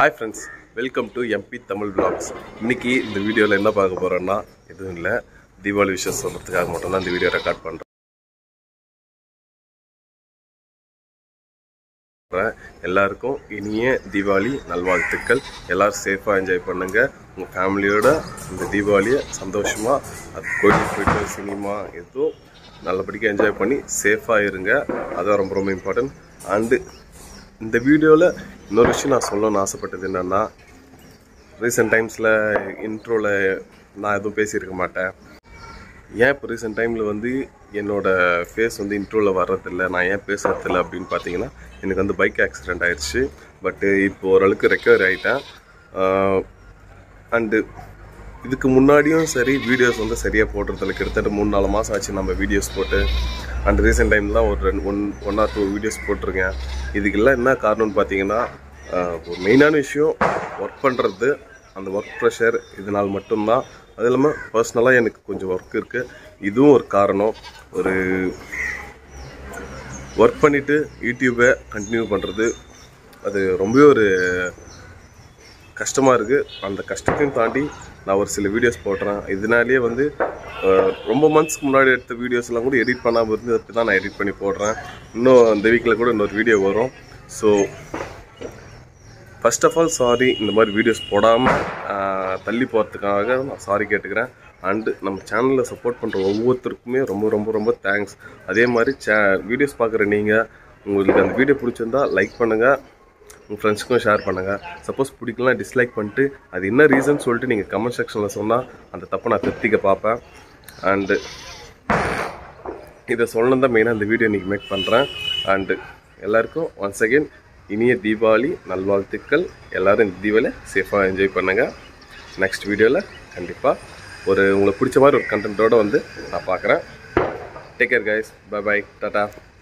hi friends welcome to MP Tamil vlogs இன்னைக்கு இந்த வீடியோவில் என்ன பார்க்க போகிறோன்னா எதுவும் இல்லை தீபாவளி விஷயம் சொல்கிறதுக்காக மட்டும்தான் இந்த வீடியோ ரெக்கார்ட் பண்ணுறேன் எல்லாருக்கும் இனிய தீபாவளி நல்வாழ்த்துக்கள் எல்லாரும் சேஃபாக என்ஜாய் பண்ணுங்க உங்கள் ஃபேமிலியோட இந்த தீபாவளியை சந்தோஷமாக அது கோயிலுக்கு போயிட்டு சினிமா எதுவும் நல்லபடியாக என்ஜாய் பண்ணி சேஃபாக இருங்க அதான் ரொம்ப ரொம்ப இம்பார்ட்டன்ட் அண்டு இந்த வீடியோவில் இன்னொரு விஷயம் நான் சொல்லணும்னு ஆசைப்பட்டது என்னென்னா ரீசெண்ட் டைம்ஸில் இன்ட்ரோவில் நான் எதுவும் பேசியிருக்க மாட்டேன் ஏன் இப்போ ரீசெண்ட் டைமில் வந்து என்னோட ஃபேஸ் வந்து இன்ட்ரோவில் வர்றதில்ல நான் ஏன் பேசுறதில்ல அப்படின்னு பார்த்தீங்கன்னா எனக்கு வந்து பைக் ஆக்சிடெண்ட் ஆயிடுச்சு பட்டு இப்போ ஓரளவுக்கு ரெக்கவர் ஆகிட்டேன் அண்டு இதுக்கு முன்னாடியும் சரி வீடியோஸ் வந்து சரியாக போடுறதில்ல கிட்டத்தட்ட மூணு நாலு மாதம் ஆச்சு நம்ம வீடியோஸ் போட்டு அண்ட் ரீசெண்ட் டைம்லாம் ஒரு ரெண்டு one one or two videos போட்டிருக்கேன் இதுக்கெல்லாம் என்ன காரணம்னு பார்த்தீங்கன்னா ஆஹ், ஒரு மெயினான விஷயம் ஒர்க் பண்ணுறது அந்த ஒர்க் ப்ரெஷர் இதனால் மட்டும்தான் அது இல்லாமல் பர்சனலாக எனக்கு கொஞ்சம் ஒர்க் இருக்குது இதுவும் ஒரு காரணம் ஒரு ஒர்க் பண்ணிவிட்டு யூடியூப்பை கண்டினியூ பண்ணுறது அது ரொம்பவே ஒரு கஷ்டமாக இருக்குது அந்த கஷ்டத்தையும் தாண்டி நான் ஒரு சில வீடியோஸ் போடுறேன் இதனாலேயே வந்து அஹ், ரொம்ப மந்த்ஸ்க்கு முன்னாடி எடுத்த வீடியோஸ்லாம் கூட எடிட் பண்ணாமல் இருந்து இப்போ தான் நான் எடிட் பண்ணி போடுறேன் இன்னும் இந்த வீக்கில் கூட இன்னொரு வீடியோ வரும் so first of all sorry இந்த மாதிரி வீடியோஸ் போடாமல் தள்ளி போகிறதுக்காக நான் சாரி கேட்டுக்கிறேன் அண்டு நம்ம சேனலில் சப்போர்ட் பண்ணுற ஒவ்வொருத்தருக்குமே ரொம்ப ரொம்ப ரொம்ப தேங்க்ஸ் அதே மாதிரி சே வீடியோஸ் பார்க்குற நீங்கள் உங்களுக்கு அந்த வீடியோ பிடிச்சிருந்தா லைக் பண்ணுங்கள் உங்கள் ஃப்ரெண்ட்ஸுக்கும் ஷேர் பண்ணுங்கள் சப்போஸ் பிடிக்கலாம் டிஸ்லைக் பண்ணிட்டு அது என்ன ரீசன் சொல்லிட்டு நீங்கள் கமெண்ட் செக்ஷனில் சொன்னால் அந்த தப்பை நான் திருத்திக்க பார்ப்பேன் அண்டு இதை சொல்லணும் தான் மெயினாக இந்த வீடியோ இன்றைக்கி மேக் பண்ணுறேன் அண்டு எல்லாருக்கும் ஒன்ஸ் அகெயின் இனிய தீபாவளி நல்வாழ்த்துக்கள் எல்லாரும் இந்த தீபாவளியை சேஃபாக என்ஜாய் பண்ணுங்கள் நெக்ஸ்ட் வீடியோவில் கண்டிப்பாக ஒரு உங்களுக்கு பிடிச்ச மாதிரி ஒரு கண்டென்ட்டோடு வந்து நான் பார்க்குறேன் take care guys bye bye tata